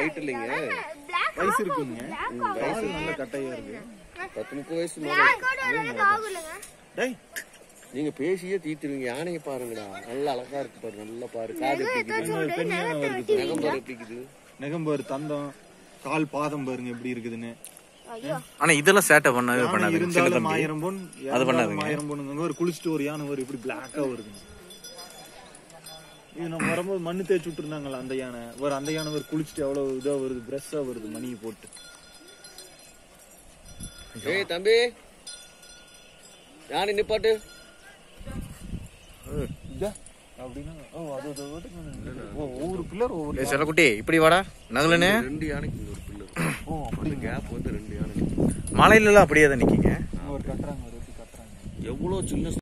Height இல்லைங்க black வயசு இருக்குங்க வயசு நல்ல கட்டையா இருக்கு பத்து முப்பது வயசு மேல பிளாக்கோட வந்து டாக் இல்லைங்க டேய் நீங்க பேசியே தீத்துருவீங்க யானையை பாருங்கடா நல்ல அழகா இருக்கு பாரு நல்லா பாரு காது எப்படி இருக்குது? பெண் யானை இருக்குது நகம் பாரு எப்படி இருக்குது நெகம் பாரு தந்தம் கால் பாதம் பாருங்க எப்படி இருக்குதுன்னு ஐயோ ஆனா இதெல்லாம் சேட்டை பண்ணவே யானை பண்ணாது சின்ன இருந்தாலும் தம்பி ஆயிரம் பொன் அது பண்ணாதுங்க. இறந்தாலும் ஆயிரம் பொண்ணுங்க ஒரு குளிச்சுட்டு ஒரு யானை ஒரு இப்படி பிளாக்கா வருதுங்க இது நம்ம வரும்போது மண்ணு தேய்ச்சி விட்டுருந்தாங்களா அந்த யானை ஒரு அந்த யானை ஒரு குளிச்சுட்டு எவ்வளவு இதா வருது பிரஷ்ஷா வருது மணியை போட்டு ஏய் தம்பி யானை நிப்பாட்டு இதா அப்படின்னா ஓ அது அது பாட்டுக்கு ஓ ஒவ்வொரு பில்லர் ஒவ்வொரு ஏய் செல்லக்குட்டி இப்படி வாடா நகலனே ரெண்டு யானைக்கு இங்க ஒரு பில்லர் ஓ அப்படி கேப் வந்து ரெண்டு யானை மலையில எல்லாம் அப்படியே தான் நிக்கீங்க ஒரு கட்டுறாங்க ஒரு எப்படி கட்டுறாங்க எவ்வளவு சின்ன